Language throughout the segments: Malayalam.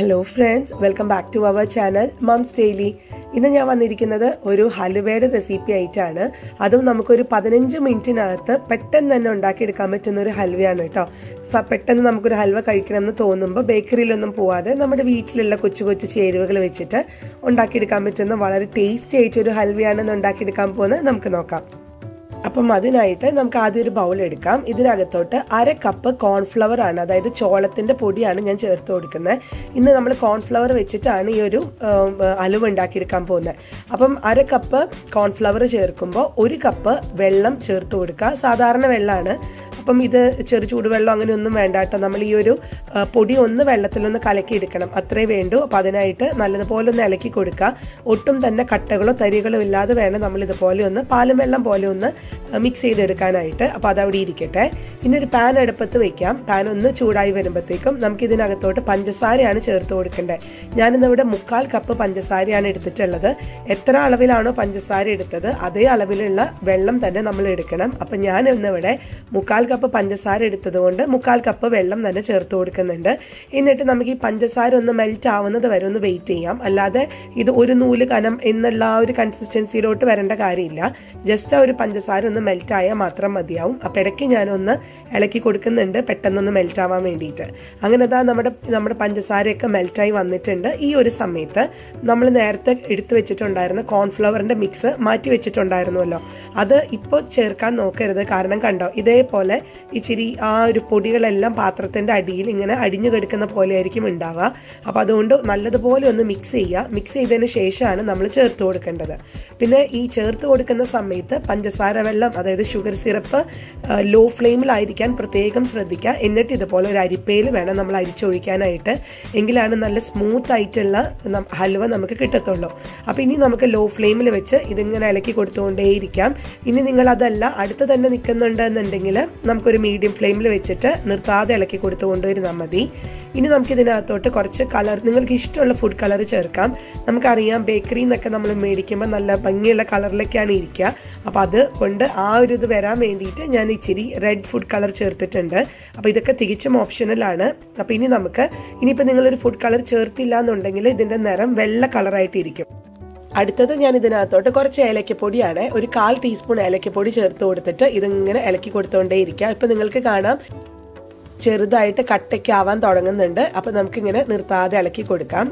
hello friends welcome back to our channel moms daily ഇന്ന് ഞാൻ വന്നിരിക്കുന്നത് ഒരു ഹലുവയുടെ റെസിപ്പി ആയിട്ടാണ് അതും നമുക്കൊരു പതിനഞ്ച് മിനിറ്റിനകത്ത് പെട്ടെന്ന് തന്നെ ഉണ്ടാക്കിയെടുക്കാൻ പറ്റുന്ന ഒരു ഹൽവയാണ് കേട്ടോ സ- പെട്ടെന്ന് നമുക്കൊരു ഹൽവ കഴിക്കണമെന്ന് തോന്നുമ്പോൾ ബേക്കറിയിലൊന്നും പോവാതെ നമ്മുടെ വീട്ടിലുള്ള കൊച്ചു കൊച്ചു ചേരുവകൾ വെച്ചിട്ട് ഉണ്ടാക്കിയെടുക്കാൻ പറ്റുന്ന വളരെ ടേസ്റ്റി ആയിട്ടൊരു ഹൽവയാണെന്ന് ഉണ്ടാക്കിയെടുക്കാൻ പോകുന്നത് നമുക്ക് നോക്കാം അപ്പം അതിനായിട്ട് നമുക്ക് ആദ്യം ഒരു ബൗൾ എടുക്കാം ഇതിനകത്തോട്ട് അര കപ്പ് കോൺഫ്ലവർ ആണ് അതായത് ചോളത്തിന്റെ പൊടിയാണ് ഞാൻ ചേർത്ത് കൊടുക്കുന്നത് ഇന്ന് നമ്മൾ കോൺഫ്ലവർ വെച്ചിട്ടാണ് ഈ ഒരു ഉം, അലുവ ഉണ്ടാക്കിയെടുക്കാൻ പോകുന്നത് അപ്പം അര കപ്പ് കോൺഫ്ലവർ ചേർക്കുമ്പോൾ ഒരു കപ്പ് വെള്ളം ചേർത്ത് കൊടുക്കുക സാധാരണ വെള്ളമാണ് അപ്പം ഇത് ചെറു ചൂടുവെള്ളം അങ്ങനെ ഒന്നും വേണ്ട കേട്ടോ നമ്മൾ ഈ ഒരു ആ, പൊടി ഒന്ന് വെള്ളത്തിലൊന്ന് കലക്കി എടുക്കണം അത്രേ വേണ്ടൂ അപ്പം അതിനായിട്ട് നല്ലതുപോലെ ഒന്ന് ഇളക്കി കൊടുക്കുക ഒട്ടും തന്നെ കട്ടകളോ തരികളോ ഇല്ലാതെ വേണം നമ്മൾ ഇതുപോലെ ഒന്ന് പാലും വെള്ളം പോലെ ഒന്ന് മിക്സ് ചെയ്തെടുക്കാനായിട്ട് അപ്പോൾ അതവിടെ ഇരിക്കട്ടെ ഇനി ഒരു പാൻ അടുപ്പത്ത് വെക്കാം പാൻ ഒന്ന് ചൂടായി വരുമ്പോഴത്തേക്കും നമുക്ക് ഇതിനകത്തോട്ട് പഞ്ചസാരയാണ് ചേർത്ത് കൊടുക്കേണ്ടത് ഞാനിന്ന് ഇവിടെ മുക്കാൽ കപ്പ് പഞ്ചസാരയാണ് എടുത്തിട്ടുള്ളത് എത്ര അളവിലാണോ പഞ്ചസാര എടുത്തത് അതേ അളവിലുള്ള വെള്ളം തന്നെ നമ്മൾ എടുക്കണം അപ്പം ഞാൻ ഇന്നിവിടെ മുക്കാൽ കപ്പ് പഞ്ചസാര എടുത്തത് കൊണ്ട് മുക്കാൽ കപ്പ് വെള്ളം തന്നെ ചേർത്ത് കൊടുക്കുന്നുണ്ട് എന്നിട്ട് നമുക്ക് ഈ പഞ്ചസാര ഒന്ന് മെൽറ്റ് ആവുന്നത് വരെ ഒന്ന് വെയിറ്റ് ചെയ്യാം അല്ലാതെ ഇത് ഒരു നൂല് കനം എന്നുള്ള ആ ഒരു കൺസിസ്റ്റൻസിയിലോട്ട് വരേണ്ട കാര്യമില്ല ജസ്റ്റ് ആ ഒരു പഞ്ചസാര ഒന്ന് മെൽറ്റ് ആയാൽ മാത്രം മതിയാവും അപ്പം ഇടയ്ക്ക് ഞാനൊന്ന് ഇളക്കി കൊടുക്കുന്നുണ്ട് പെട്ടെന്നൊന്ന് മെൽറ്റ് ആവാൻ വേണ്ടിയിട്ട് അങ്ങനെ അതാ നമ്മുടെ നമ്മുടെ പഞ്ചസാരയൊക്കെ മെൽറ്റായി വന്നിട്ടുണ്ട് ഈ ഒരു സമയത്ത് നമ്മൾ നേരത്തെ എടുത്തു വെച്ചിട്ടുണ്ടായിരുന്ന കോൺഫ്ലവറിന്റെ മിക്സ് മാറ്റി വെച്ചിട്ടുണ്ടായിരുന്നല്ലോ അത് ഇപ്പോൾ ചേർക്കാൻ നോക്കരുത് കാരണം കണ്ടോ ഇതേപോലെ ഇച്ചിരി ആ ഒരു പൊടികളെല്ലാം പാത്രത്തിന്റെ അടിയിൽ ഇങ്ങനെ അടിഞ്ഞു കിടക്കുന്ന പോലെ ആയിരിക്കും ഉണ്ടാവുക അപ്പൊ അതുകൊണ്ട് നല്ലതുപോലെ ഒന്ന് മിക്സ് ചെയ്യുക മിക്സ് ചെയ്തതിന് ശേഷമാണ് നമ്മൾ ചേർത്ത് കൊടുക്കേണ്ടത് പിന്നെ ഈ ചേർത്ത് കൊടുക്കുന്ന സമയത്ത് പഞ്ചസാര വെള്ളം അതായത് ഷുഗർ സിറപ്പ് ലോ ഫ്ലെയിമിലായിരിക്കാൻ പ്രത്യേകം ശ്രദ്ധിക്കുക എന്നിട്ട് ഇതുപോലെ ഒരു അരിപ്പയിൽ വേണം നമ്മൾ അരിച്ചൊഴിക്കാനായിട്ട് എങ്കിലാണ് നല്ല സ്മൂത്ത് ആയിട്ടുള്ള നം- ഹൽവ നമുക്ക് കിട്ടത്തുള്ളൂ അപ്പോൾ ഇനി നമുക്ക് ലോ ഫ്ലെയിമിൽ വെച്ച് ഇതിങ്ങനെ ഇളക്കി കൊടുത്തുകൊണ്ടേയിരിക്കാം ഇനി നിങ്ങൾ അതല്ല അടുത്ത് തന്നെ നിൽക്കുന്നുണ്ട് എന്നുണ്ടെങ്കിൽ നമുക്കൊരു മീഡിയം ഫ്ലെയിമിൽ വെച്ചിട്ട് നിർത്താതെ ഇളക്കി കൊടുത്തുകൊണ്ടിരുന്നാൽ മതി ഇനി നമുക്ക് ഇതിനകത്തോട്ട് കുറച്ച് കളർ നിങ്ങൾക്ക് ഇഷ്ടമുള്ള ഫുഡ് കളർ ചേർക്കാം നമുക്കറിയാം ബേക്കറിയിൽ നിന്നൊക്കെ നമ്മൾ മേടിക്കുമ്പോൾ നല്ല ഭംഗിയുള്ള കളറിലൊക്കെയാണ് ഇരിക്കുക അപ്പോൾ അത് കൊണ്ട് ആ ഒരു ഇത് വരാൻ വേണ്ടിയിട്ട് ഞാൻ ഇച്ചിരി റെഡ് ഫുഡ് കളർ ചേർത്തിട്ടുണ്ട് അപ്പോൾ ഇതൊക്കെ തികച്ചും ഓപ്ഷണലാണ് അപ്പോൾ ഇനി നമുക്ക് ഇനിയിപ്പോൾ നിങ്ങളൊരു ഫുഡ് കളർ ചേർത്തില്ല എന്നുണ്ടെങ്കിൽ ഇതിൻ്റെ നിറം വെള്ള കളറായിട്ടിരിക്കും അടുത്തത് ഞാൻ ഇതിനകത്തോട്ട് കുറച്ച് ഏലക്കപ്പൊടിയാണ് ഒരു കാൽ ടീസ്പൂൺ ഏലക്കപ്പൊടി ചേർത്ത് കൊടുത്തിട്ട് ഇതിങ്ങനെ ഇളക്കി കൊടുത്തുകൊണ്ടേയിരിക്കുക ഇപ്പം നിങ്ങൾക്ക് കാണാം ചെറുതായിട്ട് കട്ടയ്ക്കാവാൻ തുടങ്ങുന്നുണ്ട് അപ്പം നമുക്കിങ്ങനെ നിർത്താതെ ഇളക്കി കൊടുക്കാം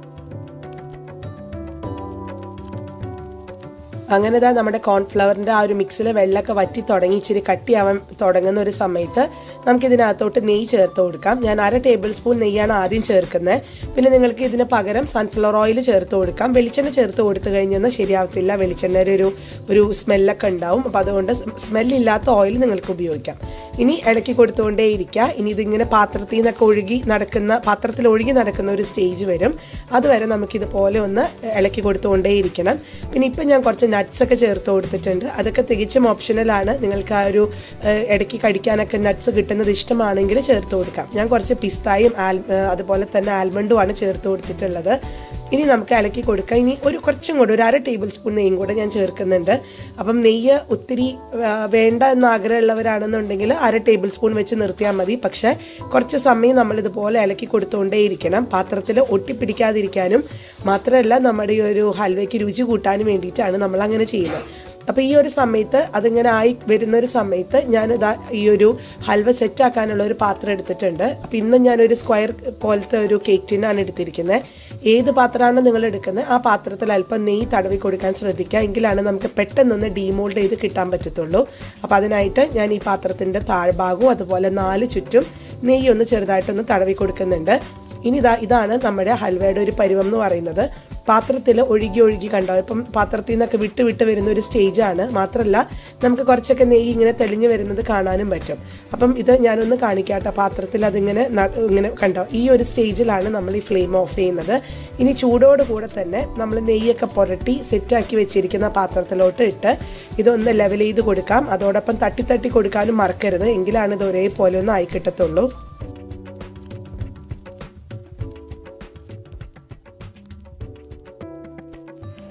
അങ്ങനെ ഇതാ നമ്മുടെ കോൺഫ്ലവറിന്റെ ആ ഒരു മിക്സിൽ വെള്ളമൊക്കെ വറ്റി തുടങ്ങി ഇച്ചിരി കട്ടിയാവാൻ തുടങ്ങുന്ന ഒരു സമയത്ത് നമുക്ക് ഇതിനകത്തോട്ട് നെയ്യ് ചേർത്ത് കൊടുക്കാം ഞാൻ അര ടേബിൾ സ്പൂൺ നെയ്യാണ് ആദ്യം ചേർക്കുന്നത് പിന്നെ നിങ്ങൾക്ക് ഇതിന് പകരം സൺഫ്ലവർ ഓയിൽ ചേർത്ത് കൊടുക്കാം വെളിച്ചെണ്ണ ചേർത്ത് കൊടുത്തു കഴിഞ്ഞാൽ ശരിയാവത്തില്ല വെളിച്ചെണ്ണയുടെ ഒരു ഒരു സ്മെല്ലൊക്കെ ഉണ്ടാവും അപ്പം അതുകൊണ്ട് സ്മെല്ലില്ലാത്ത ഓയിൽ നിങ്ങൾക്ക് ഉപയോഗിക്കാം ഇനി ഇളക്കി കൊടുത്തുകൊണ്ടേ ഇരിക്കുക ഇനി ഇതിങ്ങനെ പാത്രത്തിൽ നിന്നൊക്കെ ഒഴുകി നടക്കുന്ന പാത്രത്തിൽ ഒഴുകി നടക്കുന്ന ഒരു സ്റ്റേജ് വരും അതുവരെ നമുക്കിതുപോലെ ഒന്ന് ഇളക്കി കൊടുത്തുകൊണ്ടേ ഇരിക്കണം പിന്നെ ഇപ്പം ഞാൻ കുറച്ച് നട്ട്സ് ഒക്കെ ചേർത്ത് കൊടുത്തിട്ടുണ്ട് അതൊക്കെ തികച്ചും ഓപ്ഷണലാണ് നിങ്ങൾക്ക് ആ ഒരു ഏഹ്, ഇടയ്ക്ക് കടിക്കാനൊക്കെ നട്ട്സ് കിട്ടുന്നത് ഇഷ്ടമാണെങ്കിൽ ചേർത്ത് കൊടുക്കാം ഞാൻ കുറച്ച് പിസ്തായും ആൽ ഏഹ്, അതുപോലെ തന്നെ ആൽമണ്ടും ആണ് ചേർത്ത് കൊടുത്തിട്ടുള്ളത് ഇനി നമുക്ക് ഇളക്കി കൊടുക്കാം ഇനി ഒരു കുറച്ചും കൂടെ ഒരു അര ടേബിൾ സ്പൂൺ നെയ്യും കൂടെ ഞാൻ ചേർക്കുന്നുണ്ട് അപ്പം നെയ്യ് ഒത്തിരി ആ, വേണ്ട എന്ന് ആഗ്രഹമുള്ളവരാണെന്നുണ്ടെങ്കിൽ അര ടേബിൾ സ്പൂൺ വെച്ച് നിർത്തിയാൽ മതി പക്ഷേ കുറച്ച് സമയം നമ്മൾ ഇതുപോലെ ഇളക്കി കൊടുത്തുകൊണ്ടേയിരിക്കണം പാത്രത്തിൽ ഒട്ടിപ്പിടിക്കാതിരിക്കാനും മാത്രമല്ല നമ്മുടെ ഈ ഒരു ഹൽവയ്ക്ക് രുചി കൂട്ടാനും വേണ്ടിയിട്ടാണ് നമ്മൾ അങ്ങനെ ചെയ്യുന്നത് അപ്പോൾ ഈ ഒരു സമയത്ത് അതിങ്ങനെ ആയി വരുന്ന ഒരു സമയത്ത് ഞാൻ ഇതാ ഈ ഒരു ഹൽവ സെറ്റ് ആക്കാനുള്ള ഒരു പാത്രം എടുത്തിട്ടുണ്ട് അപ്പോൾ ഇന്ന് ഞാനൊരു സ്ക്വയർ പോലത്തെ ഒരു കേക്ക് ടിന്നാണ് എടുത്തിരിക്കുന്നത് ഏത് പാത്രമാണ് നിങ്ങൾ എടുക്കുന്നത് ആ പാത്രത്തിൽ അല്പം നെയ്യ് തടവി കൊടുക്കാൻ ശ്രദ്ധിക്കുക എങ്കിലാണ് നമുക്ക് പെട്ടെന്നൊന്ന് ഡീമോൾഡ് ചെയ്ത് കിട്ടാൻ പറ്റത്തുള്ളൂ അപ്പോൾ അതിനായിട്ട് ഞാൻ ഈ പാത്രത്തിൻ്റെ താഴ്ഭാഗവും അതുപോലെ നാല് ചുറ്റും നെയ്യ് ഒന്ന് ചെറുതായിട്ടൊന്ന് തടവി കൊടുക്കുന്നുണ്ട് ഇനി ഇതാ ഇതാണ് നമ്മുടെ ഹൽവയുടെ ഒരു പരുവം എന്ന് പറയുന്നത് പാത്രത്തിൽ ഒഴുകി ഒഴുകി കണ്ടോ ഇപ്പം പാത്രത്തിൽ നിന്നൊക്കെ വിട്ട് വിട്ട് വരുന്ന ഒരു സ്റ്റേജാണ് മാത്രമല്ല നമുക്ക് കുറച്ചൊക്കെ നെയ്യ് ഇങ്ങനെ തെളിഞ്ഞു വരുന്നത് കാണാനും പറ്റും അപ്പം ഇത് ഞാനൊന്ന് കാണിക്കാട്ടോ പാത്രത്തിൽ അതിങ്ങനെ ന- ഇങ്ങനെ കണ്ടോ ഈ ഒരു സ്റ്റേജിലാണ് നമ്മൾ ഈ ഫ്ലെയിം ഓഫ് ചെയ്യുന്നത് ഇനി ചൂടോട് കൂടെ തന്നെ നമ്മൾ നെയ്യൊക്കെ പുരട്ടി സെറ്റാക്കി വെച്ചിരിക്കുന്ന പാത്രത്തിലോട്ട് ഇട്ട് ഇതൊന്ന് ലെവൽ ചെയ്ത് കൊടുക്കാം അതോടൊപ്പം തട്ടി തട്ടി കൊടുക്കാനും മറക്കരുത് എങ്കിലാണ് ഇത് ഒരേപോലെ ഒന്ന് ആയി കിട്ടത്തുള്ളൂ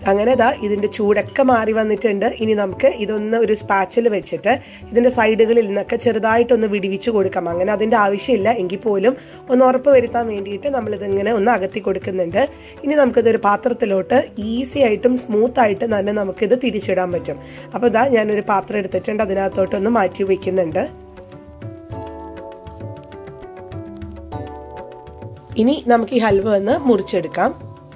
അങ്ങനെ ദാ ഇതിന്റെ ചൂടൊക്കെ മാറി വന്നിട്ടുണ്ട് ഇനി നമുക്ക് ഇതൊന്ന് ഒരു സ്പാച്ചിൽ വെച്ചിട്ട് ഇതിന്റെ സൈഡുകളിൽ നിന്നൊക്കെ ചെറുതായിട്ടൊന്ന് വിടിവിച്ച് കൊടുക്കാം അങ്ങനെ അതിന്റെ ആവശ്യമില്ല എങ്കിൽ പോലും ഒന്ന് ഉറപ്പ് വരുത്താൻ വേണ്ടിയിട്ട് നമ്മൾ ഇതിങ്ങനെ ഒന്ന് അകത്തി കൊടുക്കുന്നുണ്ട് ഇനി നമുക്കിതൊരു പാത്രത്തിലോട്ട് ഈസി ആയിട്ടും സ്മൂത്ത് ആയിട്ട് തന്നെ നമുക്കിത് തിരിച്ചിടാൻ പറ്റും അപ്പോൾ ഇതാ ഞാനൊരു പാത്രം എടുത്തിട്ടുണ്ട് അതിനകത്തോട്ടൊന്ന് മാറ്റി വെക്കുന്നുണ്ട് ഇനി നമുക്ക് ഈ ഹൽവ ഒന്ന് മുറിച്ചെടുക്കാം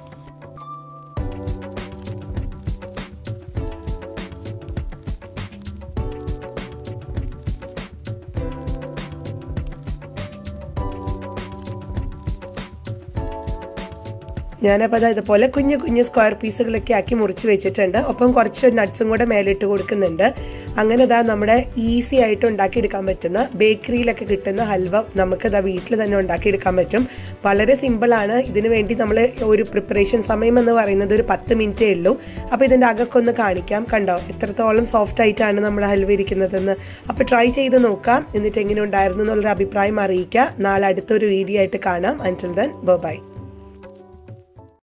ഞാനപ്പോൾ അത് ഇതുപോലെ കുഞ്ഞു കുഞ്ഞു സ്ക്വയർ പീസുകളൊക്കെ ആക്കി മുറിച്ച് വെച്ചിട്ടുണ്ട് ഒപ്പം കുറച്ച് നട്ട്സും കൂടെ മേലിട്ട് കൊടുക്കുന്നുണ്ട് അങ്ങനെ ഇതാ നമ്മുടെ ഈസി ആയിട്ട് ഉണ്ടാക്കിയെടുക്കാൻ പറ്റുന്ന ബേക്കറിയിലൊക്കെ കിട്ടുന്ന ഹൽവ നമുക്ക് ഇതാ വീട്ടിൽ തന്നെ ഉണ്ടാക്കിയെടുക്കാൻ പറ്റും വളരെ സിമ്പിളാണ് ഇതിനു വേണ്ടി നമ്മൾ ഒരു പ്രിപ്പറേഷൻ സമയം എന്ന് പറയുന്നത് ഒരു പത്ത് മിനിറ്റേ ഉള്ളൂ അപ്പോൾ ഇതിൻ്റെ അകമൊക്കെ ഒന്ന് കാണിക്കാം കണ്ടോ എത്രത്തോളം സോഫ്റ്റ് ആയിട്ടാണ് നമ്മൾ ഹൽവ ഇരിക്കുന്നതെന്ന് അപ്പോൾ ട്രൈ ചെയ്ത് നോക്കാം എന്നിട്ട് എങ്ങനെ ഉണ്ടായിരുന്നു എന്നുള്ളൊരു അഭിപ്രായം അറിയിക്കുക നാളെ അടുത്തൊരു വീഡിയോ ആയിട്ട് കാണാം അൻറ്റിൽ ദൻ ബൈ